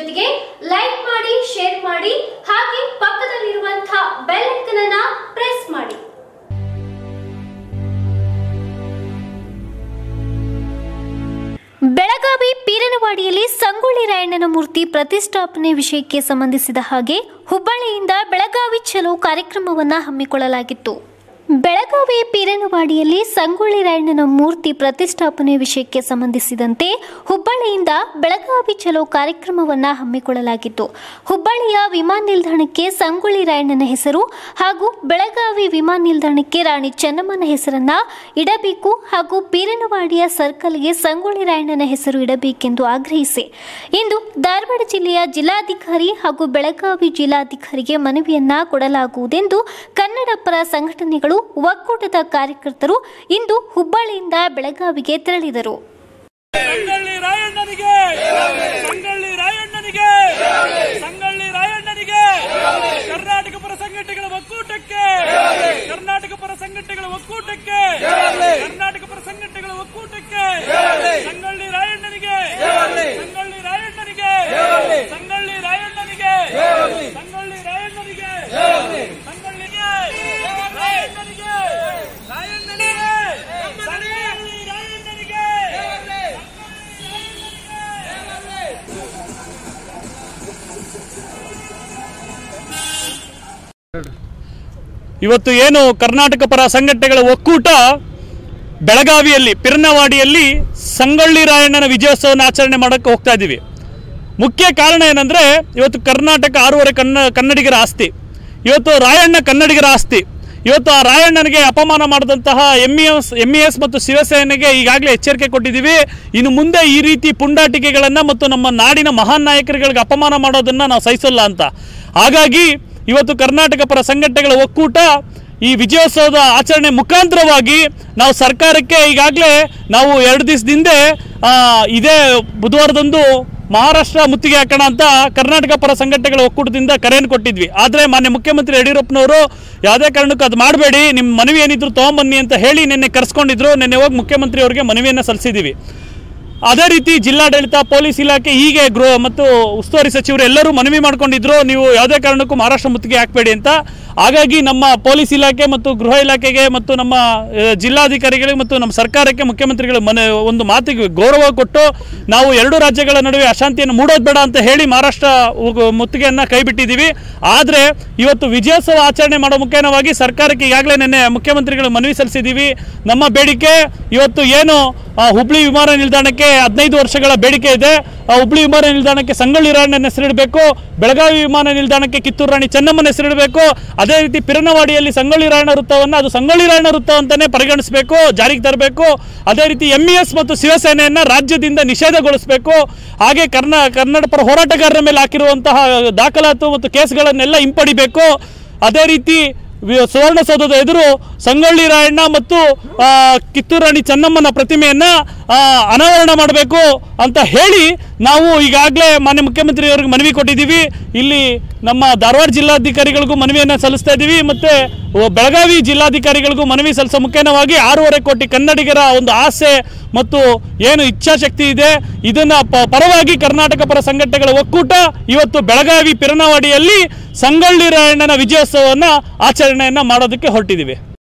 ಜೊತೆಗೆ ಲೈಕ್ ಮಾಡಿ ಶೇರ್ ಮಾಡಿ ಹಾಗೆ ಪಕ್ಕದಲ್ಲಿರುವಂತಹ ಬೆಲ್ ಐಕನ್ ಅನ್ನ ಪ್ರೆಸ್ ಮಾಡಿ ಬೆಳಗಾವಿ ಪೀರನವಾಡಿಯಲ್ಲಿ ಸಂಗೊಳ್ಳಿ ರಾಯಣ್ಣನ ಮೂರ್ತಿ ಪ್ರತಿಷ್ಠಾಪನೆ ವಿಷಯಕ್ಕೆ ಸಂಬಂಧಿಸಿದ ಹಾಗೆ ಹುಬ್ಬಳ್ಳಿಯಿಂದ ಬೆಳಗಾವಿ ಚಲೋ ಕಾರ್ಯಕ್ರಮವನ್ನು ಹಮ್ಮಿಕೊಳ್ಳಲಾಗಿತ್ತು ಬೆಳಗಾವಿ ಪೀರನವಾಡಿಯಲ್ಲಿ ಸಂಗೊಳ್ಳಿ ರಾಯಣ್ಣನ ಮೂರ್ತಿ ಪ್ರತಿಷ್ಠಾಪನೆ ವಿಷಯಕ್ಕೆ ಸಂಬಂಧಿಸಿದಂತೆ ಹುಬ್ಬಳ್ಳಿಯಿಂದ ಬೆಳಗಾವಿ ಚಲೋ ಕಾರ್ಯಕ್ರಮವನ್ನು ಹಮ್ಮಿಕೊಳ್ಳಲಾಗಿತ್ತು ಹುಬ್ಬಳ್ಳಿಯ ವಿಮಾನ ನಿಲ್ದಾಣಕ್ಕೆ ಸಂಗೊಳ್ಳಿ ರಾಯಣ್ಣನ ಹೆಸರು ಹಾಗೂ ಬೆಳಗಾವಿ ವಿಮಾನ ನಿಲ್ದಾಣಕ್ಕೆ ರಾಣಿ ಚೆನ್ನಮ್ಮನ ಹೆಸರನ್ನ ಇಡಬೇಕು ಹಾಗೂ ಪೀರನವಾಡಿಯ ಸರ್ಕಲ್ಗೆ ಸಂಗೊಳ್ಳಿ ರಾಯಣ್ಣನ ಹೆಸರು ಇಡಬೇಕೆಂದು ಆಗ್ರಹಿಸಿ ಇಂದು ಧಾರವಾಡ ಜಿಲ್ಲೆಯ ಜಿಲ್ಲಾಧಿಕಾರಿ ಹಾಗೂ ಬೆಳಗಾವಿ ಜಿಲ್ಲಾಧಿಕಾರಿಗೆ ಮನವಿಯನ್ನ ಕೊಡಲಾಗುವುದೆಂದು ಕನ್ನಡ ಪರ ಸಂಘಟನೆಗಳು ಒಕ್ಕೂಟದ ಕಾರ್ಯಕರ್ತರು ಇಂದು ಹುಬ್ಬಳ್ಳಿಯಿಂದ ಬೆಳಗಾವಿಗೆ ತೆರಳಿದರು ಸಂಗೊಳ್ಳಿ ರಾಯಣ್ಣನಿಗೆ ಸಂಗೊಳ್ಳಿ ರಾಯಣ್ಣನಿಗೆ ಸಂಗೊಳ್ಳಿ ರಾಯಣ್ಣನಿಗೆ ಕರ್ನಾಟಕ ಪರ ಸಂಘಟನೆಗಳ ಒಕ್ಕೂಟಕ್ಕೆ ಕರ್ನಾಟಕ ಪರ ಸಂಘಟನೆಗಳ ಒಕ್ಕೂಟಕ್ಕೆ ಕರ್ನಾಟಕ ಪರ ಸಂಘಟನೆಗಳ ಒಕ್ಕೂಟಕ್ಕೆ ಸಂಗೊಳ್ಳಿ ರಾಯಣ್ಣನಿಗೆ ಸಂಗೊಳ್ಳಿ ರಾಯಣ್ಣನಿಗೆ ಸಂಗೊಳ್ಳಿ ರಾಯಣ್ಣನಿಗೆ ಸಂಗೊಳ್ಳಿ ರಾಯಣ್ಣನಿಗೆ ಸಂಗೊಳ್ಳಿಗೆ ರಾಯಣ್ಣನಿಗೆ ರಾಯಣ್ಣನಿಗೆ ಸಂಗೊಳ್ಳಿ ರಾಯಣ್ಣನಿಗೆ ಇವತ್ತು ಏನು ಕರ್ನಾಟಕ ಪರ ಸಂಘಟನೆಗಳ ಒಕ್ಕೂಟ ಬೆಳಗಾವಿಯಲ್ಲಿ ಪಿರ್ನವಾಡಿಯಲ್ಲಿ ಸಂಗೊಳ್ಳಿ ರಾಯಣ್ಣನ ವಿಜಯೋತ್ಸವನ ಆಚರಣೆ ಮಾಡೋಕ್ಕೆ ಹೋಗ್ತಾ ಇದ್ದೀವಿ ಮುಖ್ಯ ಕಾರಣ ಏನಂದರೆ ಇವತ್ತು ಕರ್ನಾಟಕ ಆರೂವರೆ ಕನ್ನ ಕನ್ನಡಿಗರ ಆಸ್ತಿ ಇವತ್ತು ರಾಯಣ್ಣ ಕನ್ನಡಿಗರ ಆಸ್ತಿ ಇವತ್ತು ಆ ರಾಯಣ್ಣನಿಗೆ ಅಪಮಾನ ಮಾಡಿದಂತಹ M E S M E S ಮತ್ತು ಶಿವಸೇನೆಗೆ ಈಗಾಗಲೇ ಎಚ್ಚರಿಕೆ ಕೊಟ್ಟಿದ್ದೀವಿ ಇನ್ನು ಮುಂದೆ ಈ ರೀತಿ ಪುಂಡಾಟಿಕೆಗಳನ್ನು ಮತ್ತು ನಮ್ಮ ನಾಡಿನ ಮಹಾನ್ ನಾಯಕರುಗಳಿಗೆ ಅಪಮಾನ ಮಾಡೋದನ್ನು ನಾವು ಸಹಿಸಲ್ಲ ಅಂತ ಹಾಗಾಗಿ ಇವತ್ತು ಕರ್ನಾಟಕ ಪರ ಸಂಘಟನೆಗಳ ಒಕ್ಕೂಟ ಈ ವಿಜಯೋತ್ಸವದ ಆಚರಣೆ ಮುಖಾಂತರವಾಗಿ ನಾವು ಸರ್ಕಾರಕ್ಕೆ ಈಗಾಗಲೇ ನಾವು ಎರಡು ದಿವಸದಿಂದ ಇದೇ ಬುಧವಾರದಂದು ಮಹಾರಾಷ್ಟ್ರ ಮುತ್ತಿಗೆ ಹಾಕೋಣ ಅಂತ ಕರ್ನಾಟಕ ಪರ ಸಂಘಟನೆಗಳ ಒಕ್ಕೂಟದಿಂದ ಕರೆಯನ್ನು ಕೊಟ್ಟಿದ್ವಿ ಆದರೆ ಮಾನ್ಯ ಮುಖ್ಯಮಂತ್ರಿ ಯಡಿಯೂರಪ್ಪನವರು ಯಾವುದೇ ಕಾರಣಕ್ಕೂ ಅದು ಮಾಡಬೇಡಿ ನಿಮ್ಮ ಮನವಿ ಏನಿದ್ರು ತೊಗೊಂಬನ್ನಿ ಅಂತ ಹೇಳಿ ನಿನ್ನೆ ಕರೆಸ್ಕೊಂಡಿದ್ರು ನಿನ್ನೆ ಹೋಗಿ ಮುಖ್ಯಮಂತ್ರಿ ಅವರಿಗೆ ಮನವಿಯನ್ನು ಸಲ್ಲಿಸಿದ್ದೀವಿ ಅದೇ ರೀತಿ ಜಿಲ್ಲಾಡಳಿತ ಪೊಲೀಸ್ ಇಲಾಖೆ ಹೀಗೆ ಗೃಹ ಮತ್ತು ಉಸ್ತುವಾರಿ ಸಚಿವರು ಎಲ್ಲರೂ ಮನವಿ ಮಾಡ್ಕೊಂಡಿದ್ರು ನೀವು ಯಾವುದೇ ಕಾರಣಕ್ಕೂ ಮಹಾರಾಷ್ಟ್ರ ಮುತ್ತಿಗೆ ಹಾಕಬೇಡಿ ಅಂತ ಹಾಗಾಗಿ ನಮ್ಮ ಪೊಲೀಸ್ ಇಲಾಖೆ ಮತ್ತು ಗೃಹ ಇಲಾಖೆಗೆ ಮತ್ತು ನಮ್ಮ ಆ, ಜಿಲ್ಲಾಧಿಕಾರಿಗಳಿಗೆ ಮತ್ತು ನಮ್ಮ ಸರ್ಕಾರಕ್ಕೆ ಮುಖ್ಯಮಂತ್ರಿಗಳ ಮನೆ ಒಂದು ಮಾತಿಗೆ ಗೌರವ ಕೊಟ್ಟು ನಾವು ಎರಡು ರಾಜ್ಯಗಳ ನಡುವೆ ಅಶಾಂತಿಯನ್ನು ಮೂಡೋದು ಬೇಡ ಅಂತ ಹೇಳಿ ಮಹಾರಾಷ್ಟ್ರ ಉ- ಮುತ್ತಿಗೆಯನ್ನು ಕೈಬಿಟ್ಟಿದ್ದೀವಿ ಆದರೆ ಇವತ್ತು ವಿಜಯೋತ್ಸವ ಆಚರಣೆ ಮಾಡೋ ಮುಖೇನವಾಗಿ ಸರ್ಕಾರಕ್ಕೆ ಈಗಾಗಲೇ ನಿನ್ನೆ ಮುಖ್ಯಮಂತ್ರಿಗಳು ಮನವಿ ಸಲ್ಲಿಸಿದ್ದೀವಿ ನಮ್ಮ ಬೇಡಿಕೆ ಇವತ್ತು ಏನು ಆ, ಹುಬ್ಳಿ ವಿಮಾನ ನಿಲ್ದಾಣಕ್ಕೆ ಹದಿನೈದು ವರ್ಷಗಳ ಬೇಡಿಕೆ ಇದೆ ಆ ಹುಬ್ಳಿ ವಿಮಾನ ನಿಲ್ದಾಣಕ್ಕೆ ಸಂಗೊಳ್ಳಿ ರಾಯಣ್ಣನ ಹೆಸರಿಡಬೇಕು ಬೆಳಗಾವಿ ವಿಮಾನ ನಿಲ್ದಾಣಕ್ಕೆ ಕಿತ್ತೂರು ರಾಣಿ ಚೆನ್ನಮ್ಮನ ಹೆಸರಿಡಬೇಕು ಅದೇ ರೀತಿ ಪಿರನವಾಡಿಯಲ್ಲಿ ಸಂಗೊಳ್ಳಿ ರಾಯಣ್ಣ ವೃತ್ತವನ್ನು ಅದು ಸಂಗೊಳ್ಳಿ ರಾಯಣ್ಣ ವೃತ್ತ ಅಂತಾನೆ ಪರಿಗಣಿಸಬೇಕು ಜಾರಿಗೆ ತರಬೇಕು ಅದೇ ರೀತಿ ಎಂ ಇ ಎಸ್ ಮತ್ತು ಶಿವಸೇನೆಯನ್ನು ರಾಜ್ಯದಿಂದ ನಿಷೇಧಗೊಳಿಸಬೇಕು ಹಾಗೆ ಕರ್ನಾ ಕನ್ನಡ ಪರ ಹೋರಾಟಗಾರರ ಮೇಲೆ ಹಾಕಿರುವಂತಹ ದಾಖಲಾತು ಮತ್ತು ಕೇಸ್ಗಳನ್ನೆಲ್ಲ ಹಿಂಪಡಿಬೇಕು ಅದೇ ರೀತಿ ವಿ- ಸುವರ್ಣಸೌಧದ ಎದುರು ಸಂಗೊಳ್ಳಿ ರಾಯಣ್ಣ ಮತ್ತು ಆ, ಕಿತ್ತೂರು ರಾಣಿ ಚೆನ್ನಮ್ಮನ ಪ್ರತಿಮೆಯನ್ನ ಆ, ಅನಾವರಣ ಮಾಡಬೇಕು ಅಂತ ಹೇಳಿ ನಾವು ಈಗಾಗಲೇ ಮಾನ್ಯ ಮುಖ್ಯಮಂತ್ರಿಯವರಿಗೆ ಮನವಿ ಕೊಟ್ಟಿದ್ದೀವಿ ಇಲ್ಲಿ ನಮ್ಮ ಧಾರವಾಡ ಜಿಲ್ಲಾಧಿಕಾರಿಗಳಿಗೂ ಮನವಿಯನ್ನು ಸಲ್ಲಿಸ್ತಾ ಇದ್ದೀವಿ ಮತ್ತೆ ಒ- ಬೆಳಗಾವಿ ಜಿಲ್ಲಾಧಿಕಾರಿಗಳಿಗೂ ಮನವಿ ಸಲ್ಲಿಸೋ ಮುಖೇನವಾಗಿ ಆರೂವರೆ ಕೋಟಿ ಕನ್ನಡಿಗರ ಒಂದು ಆಸೆ ಮತ್ತು ಏನು ಇಚ್ಛಾಶಕ್ತಿ ಇದೆ ಇದನ್ನ ಪ- ಪರವಾಗಿ ಕರ್ನಾಟಕ ಪರ ಸಂಘಟನೆಗಳ ಒಕ್ಕೂಟ ಇವತ್ತು ಬೆಳಗಾವಿ ಪಿರನವಾಡಿಯಲ್ಲಿ ಸಂಗೊಳ್ಳಿ ರಾಯಣ್ಣನ ವಿಜಯೋತ್ಸವವನ್ನು ಆಚರಣೆಯನ್ನ ಮಾಡೋದಕ್ಕೆ ಹೊರಟಿದ್ದೀವಿ